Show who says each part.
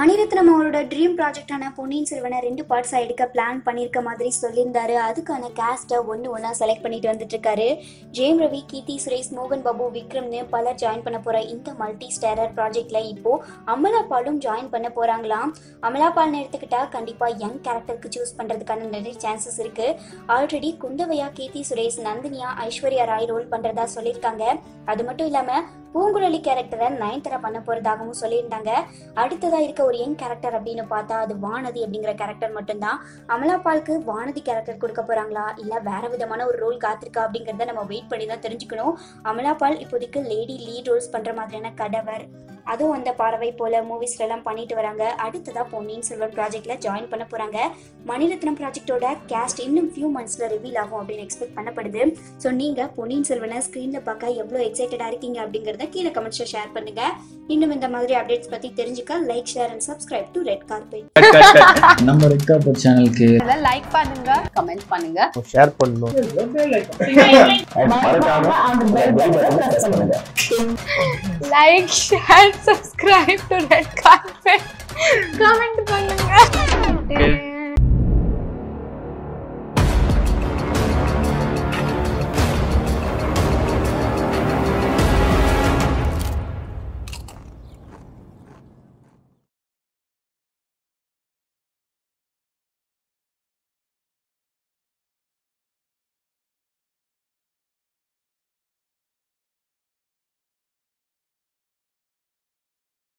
Speaker 1: மணிரத்னம் அவரோட ட்ரீம் ப்ராஜெக்டான பொன்னியின் செல்வனை ரெண்டு பார்ட்ஸாக எடுக்க பிளான் பண்ணியிருக்க மாதிரி சொல்லியிருந்தாரு அதுக்கான கேஸ்ட்டை ஒன்று ஒன்றா செலக்ட் பண்ணிட்டு வந்துட்டு இருக்காரு ஜெயம் ரவி கீர்த்தி சுரேஷ் மோகன் பாபு விக்ரம்னு பலர் ஜாயின் பண்ண போகிற இந்த மல்டி ஸ்டாரர் ப்ராஜெக்ட்ல இப்போ அமலா பாலும் ஜாயின் பண்ண போகிறாங்களாம் அமலா பால்னு எடுத்துக்கிட்டா கண்டிப்பாக யங் கேரக்டருக்கு சூஸ் பண்ணுறதுக்கான நிறைய சான்சஸ் இருக்கு ஆல்ரெடி குந்தவையா கீர்த்தி சுரேஷ் நந்தினியா ஐஸ்வர்யா ராய் ரோல் பண்ணுறதா சொல்லியிருக்காங்க அது மட்டும் இல்லாமல் பூங்குழலி கேரக்டரை நயன்தாரா பண்ண போகிறதாகவும் சொல்லியிருந்தாங்க அடுத்ததா இருக்க ஒரு யங் கேரக்டர் அப்படின்னு பார்த்தா அது வானதி அப்படிங்கிற கேரக்டர் மட்டும்தான் அமலா பாலுக்கு வானதி கேரக்டர் கொடுக்க போறாங்களா இல்ல வேற விதமான ஒரு ரோல் காத்திருக்கா அப்படிங்கறத நம்ம வெயிட் பண்ணி தான் தெரிஞ்சுக்கணும் அமலா பால் இப்போதைக்கு லேடி லீட் ரோல்ஸ் பண்ற மாதிரியான கடவர் அதுவும் அந்த பறவை போல மூவிஸ்ல எல்லாம் பண்ணிட்டு வராங்க அடுத்ததா பொன்னியின் செல்வன் ப்ராஜெக்ட்ல ஜாயின் பண்ண போறாங்க மணிரத்னம் ப்ராஜெக்டோட கேஸ்ட் இன்னும் ஃபியூ மந்த்ஸ்ல ரிவீல் ஆகும் அப்படின்னு எக்ஸ்பெக்ட் பண்ணப்படுது ஸோ நீங்க பொன்னியின் செல்வனை ஸ்க்ரீன்ல பார்க்க எவ்வளோ எக்ஸைட்டடா இருக்கீங்க அப்படிங்கறத கீழே கமெண்ட்ஸ்ல ஷேர் பண்ணுங்க இன்னும் இந்த மாதிரி அப்டேட்ஸ் பத்தி தெரிஞ்சுக்க like share and subscribe to red carpet
Speaker 2: நம்ம ரெட் கார்பெட் சேனலுக்கு
Speaker 3: லைக் பண்ணுங்க கமெண்ட் பண்ணுங்க
Speaker 4: ஷேர் பண்ணணும்
Speaker 3: like share subscribe to red carpet comment பண்ணுங்க